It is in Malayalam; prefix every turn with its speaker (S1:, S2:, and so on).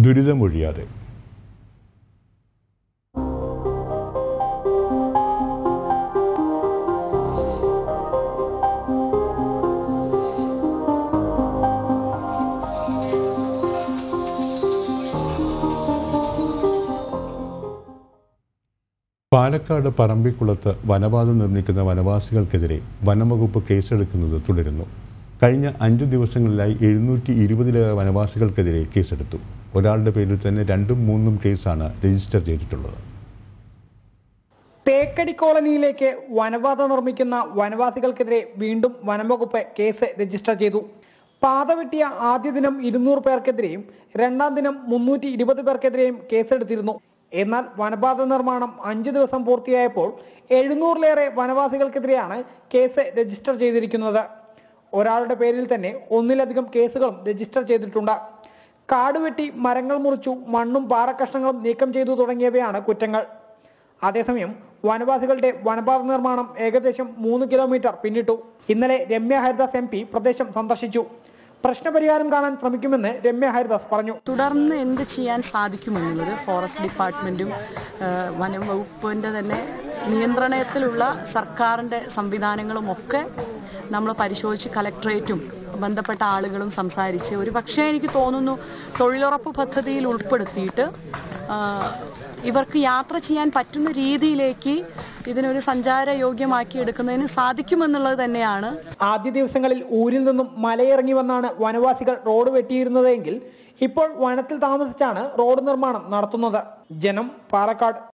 S1: ദുരിതമൊഴിയാതെ പാലക്കാട് പറമ്പിക്കുളത്ത് വനപാത നിർമ്മിക്കുന്ന വനവാസികൾക്കെതിരെ വനംവകുപ്പ് കേസെടുക്കുന്നത് തുടരുന്നു കഴിഞ്ഞ അഞ്ചു ദിവസങ്ങളിലായി എഴുന്നൂറ്റി ഇരുപതിലേറെ വനവാസികൾക്കെതിരെ കേസെടുത്തു ഒരാളുടെ പേരിൽ തന്നെ രണ്ടും മൂന്നും കേസാണ് രജിസ്റ്റർ ചെയ്തിട്ടുള്ളത്
S2: തേക്കടി കോളനിയിലേക്ക് വനപാത നിർമ്മിക്കുന്ന വനവാസികൾക്കെതിരെ വീണ്ടും വനംവകുപ്പ് കേസ് രജിസ്റ്റർ ചെയ്തു പാത വെട്ടിയ ആദ്യ ദിനം ഇരുന്നൂറ് പേർക്കെതിരെയും രണ്ടാം ദിനം മുന്നൂറ്റി ഇരുപത് പേർക്കെതിരെയും കേസെടുത്തിരുന്നു എന്നാൽ വനപാത നിർമ്മാണം അഞ്ച് ദിവസം പൂർത്തിയായപ്പോൾ എഴുന്നൂറിലേറെ വനവാസികൾക്കെതിരെയാണ് കേസ് രജിസ്റ്റർ ചെയ്തിരിക്കുന്നത് ഒരാളുടെ പേരിൽ തന്നെ ഒന്നിലധികം കേസുകളും രജിസ്റ്റർ ചെയ്തിട്ടുണ്ട് കാട് വെട്ടി മരങ്ങൾ മുറിച്ചു മണ്ണും പാറക്കഷ്ണങ്ങളും നീക്കം ചെയ്തു തുടങ്ങിയവയാണ് കുറ്റങ്ങൾ അതേസമയം വനവാസികളുടെ വനപാത നിർമ്മാണം ഏകദേശം മൂന്ന് കിലോമീറ്റർ പിന്നിട്ടു ഇന്നലെ രമ്യ ഹരിദാസ് എം പി പ്രദേശം സന്ദർശിച്ചു പ്രശ്നപരിഹാരം കാണാൻ ശ്രമിക്കുമെന്ന് രമ്യ ഹരിദാസ് പറഞ്ഞു
S3: തുടർന്ന് എന്ത് ചെയ്യാൻ സാധിക്കുമെന്നുള്ളത് ഫോറസ്റ്റ് ഡിപ്പാർട്ട്മെൻറ്റും ഏഹ്, വനം വകുപ്പിൻ്റെ തന്നെ നിയന്ത്രണത്തിലുള്ള സർക്കാരിൻ്റെ സംവിധാനങ്ങളും ഒക്കെ നമ്മൾ പരിശോധിച്ച് കലക്ട്രേറ്റും ബന്ധപ്പെട്ട ആളുകളും സംസാരിച്ച് ഒരു പക്ഷേ എനിക്ക് തോന്നുന്നു തൊഴിലുറപ്പ് പദ്ധതിയിൽ ഉൾപ്പെടുത്തിയിട്ട് ആഹ്, ഇവർക്ക് യാത്ര ചെയ്യാൻ പറ്റുന്ന രീതിയിലേക്ക് ഇതിനൊരു സഞ്ചാരയോഗ്യമാക്കി എടുക്കുന്നതിന് സാധിക്കുമെന്നുള്ളത് തന്നെയാണ്
S2: ആദ്യ ദിവസങ്ങളിൽ ഊരിൽ നിന്നും മലയിറങ്ങി വന്നാണ് വനവാസികൾ റോഡ് വെട്ടിയിരുന്നത് എങ്കിൽ ഇപ്പോൾ വനത്തിൽ താമസിച്ചാണ് റോഡ് നിർമ്മാണം നടത്തുന്നത് ജനം പാലക്കാട്